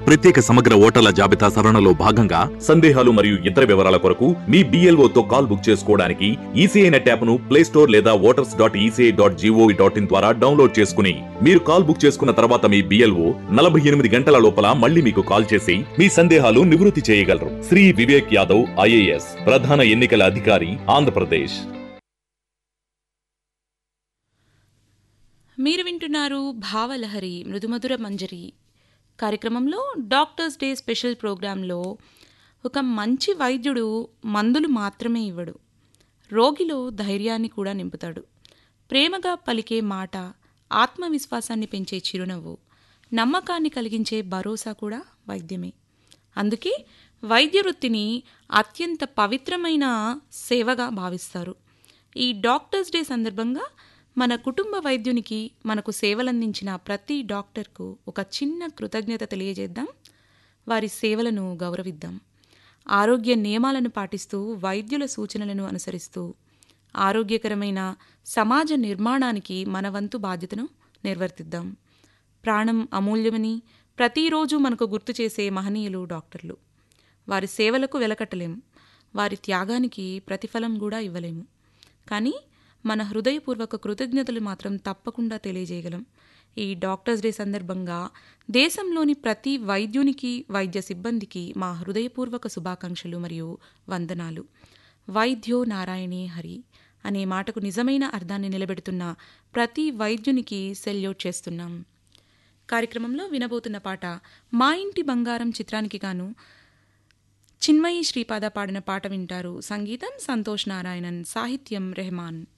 ప్రత్యేక సమగ్ర ఓటర్ల జాబితా సవరణలో భాగంగా సందేహాలు మరియు ఇతర వివరాల కొరకు మీ BLO తో కాల్ బుక్ చేసుకోవడానికి ఈసీఐ నెట్ యాప్ ను ప్లే స్టోర్ లేదా voters dot ECI dot gov dot in ద్వారా డౌన్లోడ్ చేసుకుని మీరు కాల్ బుక్ చేసుకున్న తర్వాత మీ బిఎల్ఓ నలభై ఎనిమిది గంటల లోపల మళ్ళీ మీకు కాల్ చేసి మీ సందేహాలు నివృత్తి చేయగలరు శ్రీ వివేక్ యాదవ్ ఐఏఎస్ ప్రధాన ఎన్నికల అధికారి ఆంధ్రప్రదేశ్ మీరు వింటున్నారు భావలహరి మృదుమధుర మంజరి కార్యక్రమంలో డాక్టర్స్ డే స్పెషల్ ప్రోగ్రాంలో ఒక మంచి వైద్యుడు మందులు మాత్రమే ఇవ్వడు రోగిలో ధైర్యాన్ని కూడా నింపుతాడు ప్రేమగా పలికే మాట ఆత్మవిశ్వాసాన్ని పెంచే చిరునవ్వు నమ్మకాన్ని కలిగించే భరోసా కూడా వైద్యమే అందుకే వైద్య వృత్తిని అత్యంత పవిత్రమైన సేవగా భావిస్తారు ఈ డాక్టర్స్ డే సందర్భంగా మన కుటుంబ వైద్యునికి మనకు సేవలందించిన ప్రతి డాక్టర్కు ఒక చిన్న కృతజ్ఞత తెలియజేద్దాం వారి సేవలను గౌరవిద్దాం ఆరోగ్య నియమాలను పాటిస్తూ వైద్యుల సూచనలను అనుసరిస్తూ ఆరోగ్యకరమైన సమాజ నిర్మాణానికి మన వంతు బాధ్యతను నిర్వర్తిద్దాం ప్రాణం అమూల్యమని ప్రతిరోజు మనకు గుర్తు చేసే మహనీయులు డాక్టర్లు వారి సేవలకు వెలకట్టలేం వారి త్యాగానికి ప్రతిఫలం కూడా ఇవ్వలేము కానీ మన హృదయపూర్వక కృతజ్ఞతలు మాత్రం తప్పకుండా తెలియజేయగలం ఈ డాక్టర్స్ డే సందర్భంగా దేశంలోని ప్రతి వైద్యునికి వైద్య సిబ్బందికి మా హృదయపూర్వక శుభాకాంక్షలు మరియు వందనాలు వైద్యో నారాయణే హరి అనే మాటకు నిజమైన అర్థాన్ని నిలబెడుతున్న ప్రతి వైద్యునికి సెల్యూట్ చేస్తున్నాం కార్యక్రమంలో వినబోతున్న పాట మా ఇంటి బంగారం చిత్రానికి గాను చిన్మయి శ్రీపాద పాడిన పాట వింటారు సంగీతం సంతోష్ నారాయణన్ సాహిత్యం రెహమాన్